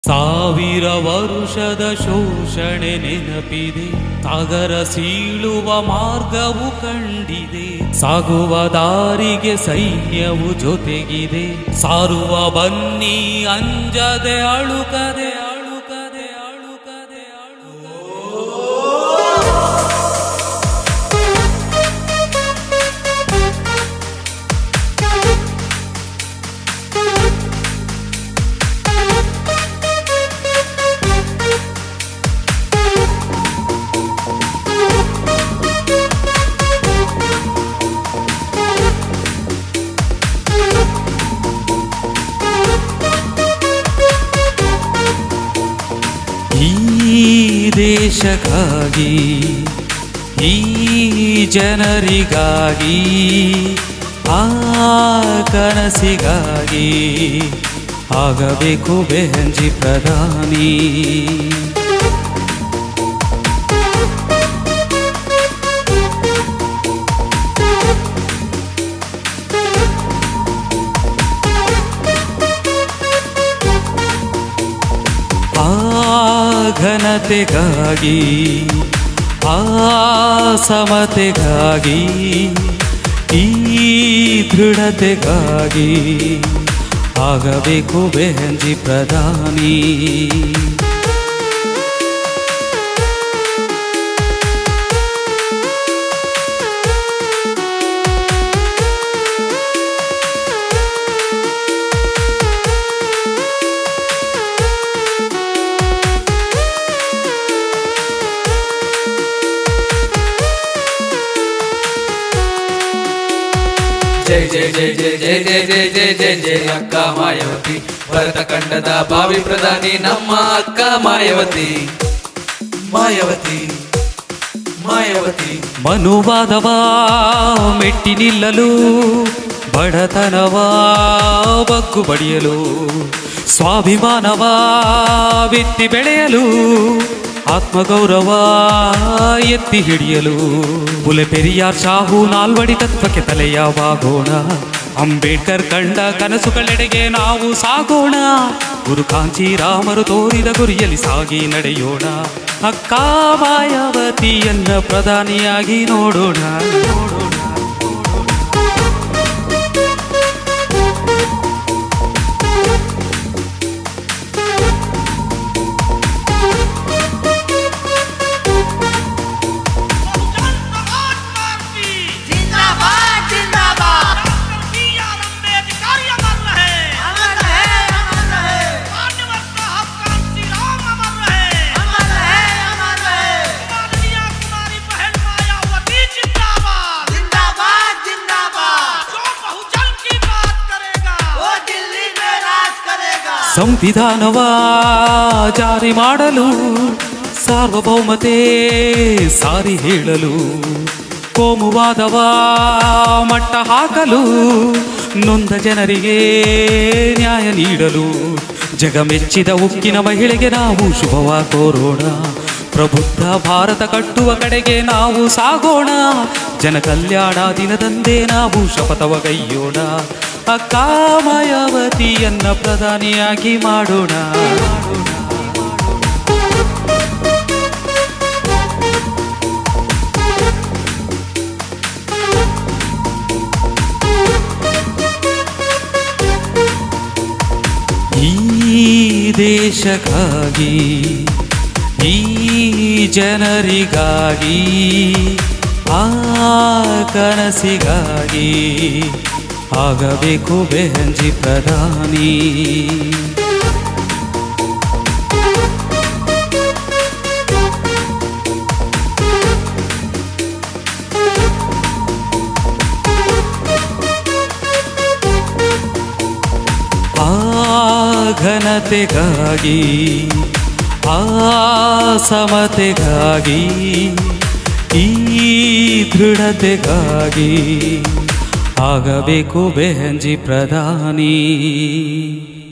ಸಾವಿರ ವರುಷದ ಶೋಷಣೆ ನೆನಪಿದೆ ಸಾಗರ ಸೀಳುವ ಮಾರ್ಗವು ಕಂಡಿದೆ ಸಾಗುವ ದಾರಿಗೆ ಸೈನ್ಯವು ಜೊತೆಗಿದೆ ಸಾರುವ ಬನ್ನಿ ಅಂಜದೆ ಅಳುಕದೆ ಅಳುಕದೆ ಅಳುಕದೆ ಅಳುಕದೆ ಈ ದೇಶಕ್ಕಾಗಿ ಈ ಜನರಿಗಾಗಿ ಆ ಕನಸಿಗಾಗಿ ಆಗಬೇಕು ಬೆಹಂಜಿ ಪ್ರಧಾನಿ ಆ ಘನತೆಗಾಗಿ ಆ ಸಮತೆಗಾಗಿ ಈ ದೃಢತೆಗಾಗಿ ಆಗಬೇಕು ಬೆಹಂಜಿ ಪ್ರಧಾನಿ ಜೈ ಜೈ ಜೈ ಜೈ ಜೈ ಜೈ ಜೈ ಜೈ ಜೈ ಜೈ ಅಕ್ಕ ಮಾಯವತಿ ಭರತ ಖಂಡದ ಭಾವಿ ಪ್ರಧಾನಿ ನಮ್ಮ ಅಕ್ಕ ಮಾಯವತಿ ಮಾಯವತಿ ಮಾಯವತಿ ಮನುವಾದವ ಮೆಟ್ಟಿ ನಿಲ್ಲಲು ಬಡತನವ ಬಗ್ಗು ಬಡಿಯಲು ಸ್ವಾಭಿಮಾನವ ಬಿತ್ತಿ ಬೆಳೆಯಲು ಆತ್ಮಗೌರವ ಎತ್ತಿ ಹಿಡಿಯಲು ಬುಲೆ ಪೆರಿಯಾರ್ ಶಾಹು ನಾಲ್ವಡಿ ತತ್ವಕ್ಕೆ ತಲೆಯವಾಗೋಣ ಅಂಬೇಡ್ಕರ್ ಕಂಡ ಕನಸುಗಳೆಡೆಗೆ ನಾವು ಸಾಗೋಣ ಗುರು ಕಾಂಚಿ ರಾಮರು ತೋರಿದ ಗುರಿಯಲ್ಲಿ ಸಾಗಿ ನಡೆಯೋಣ ಅಕ್ಕ ಮಾಯಾವತಿಯನ್ನ ಪ್ರಧಾನಿಯಾಗಿ ನೋಡೋಣ ನೋಡೋಣ जिंदाबाद जिंदाबाद बी आर अम्बेडकर अमर रहे अमर रहे अमर रहे मानवता हक कांची राम अमर रहे अमर रहे अमर रहे माननीय कुमारी बहन मायावती जिंदाबाद जिंदाबाद जिंदाबाद जो बहुजन की बात करेगा वो दिल्ली में राज करेगा ಸಂವಿಧಾನವ ಜಾರಿ ಮಾಡಲು ಸಾರ್ವಭೌಮತೆ ಸಾರಿ ಹೇಳಲು ಕೋಮುವಾದವ ಮಟ್ಟ ಹಾಕಲು ನೊಂದ ಜನರಿಗೆ ನ್ಯಾಯ ನೀಡಲು ಜಗಮೆಚ್ಚಿದ ಉಕ್ಕಿನ ಮಹಿಳೆಗೆ ನಾವು ಶುಭವ ಕೋರೋಣ ಪ್ರಬುದ್ಧ ಭಾರತ ಕಟ್ಟುವ ಕಡೆಗೆ ನಾವು ಸಾಗೋಣ ಜನ ಕಲ್ಯಾಣ ದಿನದಂದೇ ನಾವು ಶಪಥವಗೈಯೋಣ ಅಕ್ಕ ಮಾಯಾವತಿಯನ್ನ ಪ್ರಧಾನಿಯಾಗಿ ಮಾಡೋಣ ಈ ದೇಶಕ್ಕಾಗಿ ಈ ಜನರಿಗಾಗಿ ಆ ಕನಸಿಗಾಗಿ ಆಗಬೇಕು ಬೆಹಂಜಿ ಪ್ರಧಾನಿ ಆ ಘನತೆಗಾಗಿ ಆ ಸಮತೆಗಾಗಿ ಈ ದೃಢತೆಗಾಗಿ ಆಗಬೇಕು ಬೆಹಂಜಿ ಪ್ರಧಾನಿ